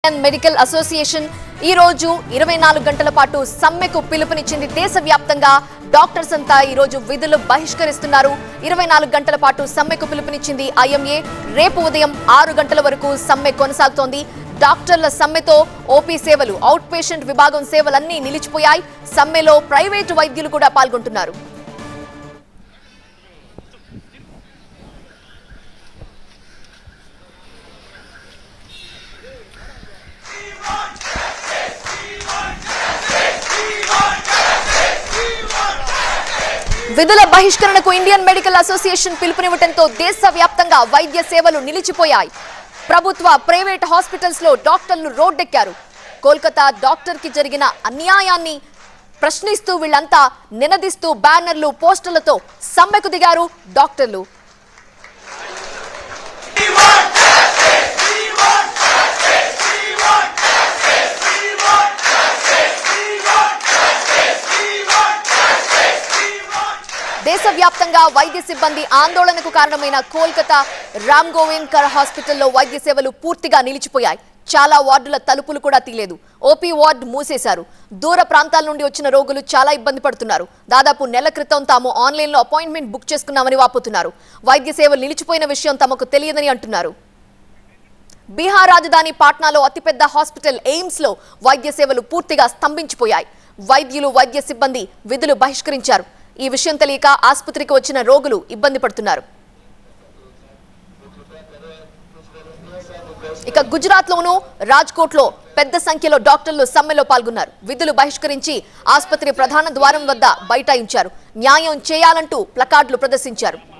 Indian medical association ఈ రోజు ఇరవై నాలుగు గంటల పాటు సమ్మెకు పిలుపునిచ్చింది దేశవ్యాప్తంగా డాక్టర్స్ అంతా ఈ రోజు విధులు బహిష్కరిస్తున్నారు ఇరవై నాలుగు గంటల పాటు సమ్మెకు పిలుపునిచ్చింది ఐఎంఏ రేపు ఉదయం ఆరు గంటల వరకు సమ్మె కొనసాగుతోంది డాక్టర్ల సమ్మెతో ఓపీ సేవలు అవుట్ పేషెంట్ విభాగం సేవలన్నీ నిలిచిపోయాయి సమ్మెలో ప్రైవేటు వైద్యులు కూడా పాల్గొంటున్నారు విధుల బహిష్కరణకు ఇండియన్ మెడికల్ అసోసియేషన్ పిలుపునివ్వడంతో దేశవ్యాప్తంగా వైద్య సేవలు నిలిచిపోయాయి ప్రభుత్వ ప్రైవేట్ హాస్పిటల్స్ లో డాక్టర్లు రోడ్డెక్కారు కోల్కతా డాక్టర్ కి జరిగిన అన్యాయాన్ని ప్రశ్నిస్తూ వీళ్ళంతా నినదిస్తూ బ్యానర్లు పోస్టర్లతో సమ్మెకు దిగారు డాక్టర్లు దేశవ్యాప్తంగా వైద్య సిబ్బంది ఆందోళనకు కారణమైన కోల్కతా రామ్ గోవింద్ కర్ హాస్పిటల్లో వైద్య సేవలు పూర్తిగా నిలిచిపోయాయి చాలా వార్డుల తలుపులు కూడా తీయలేదు ఓపీ వార్డు మూసేశారు దూర ప్రాంతాల నుండి వచ్చిన రోగులు చాలా ఇబ్బంది పడుతున్నారు దాదాపు నెల క్రితం తాము ఆన్లైన్లో అపాయింట్మెంట్ బుక్ చేసుకున్నామని వాపోతున్నారు వైద్య సేవలు నిలిచిపోయిన విషయం తమకు తెలియదని అంటున్నారు బీహార్ రాజధాని పాట్నాలో అతిపెద్ద హాస్పిటల్ ఎయిమ్స్ లో వైద్య సేవలు పూర్తిగా స్తంభించిపోయాయి వైద్యులు వైద్య సిబ్బంది విధులు బహిష్కరించారు ఈ విషయం తెలియక ఆసుపత్రికి వచ్చిన రోగులు ఇబ్బంది పడుతున్నారు ఇక గుజరాత్ లోను రాజ్కోట్ లో పెద్ద సంఖ్యలో డాక్టర్లు సమ్మెలో పాల్గొన్నారు విధులు బహిష్కరించి ఆసుపత్రి ప్రధాన ద్వారం వద్ద బైఠాయించారు న్యాయం చేయాలంటూ ప్లకార్డులు ప్రదర్శించారు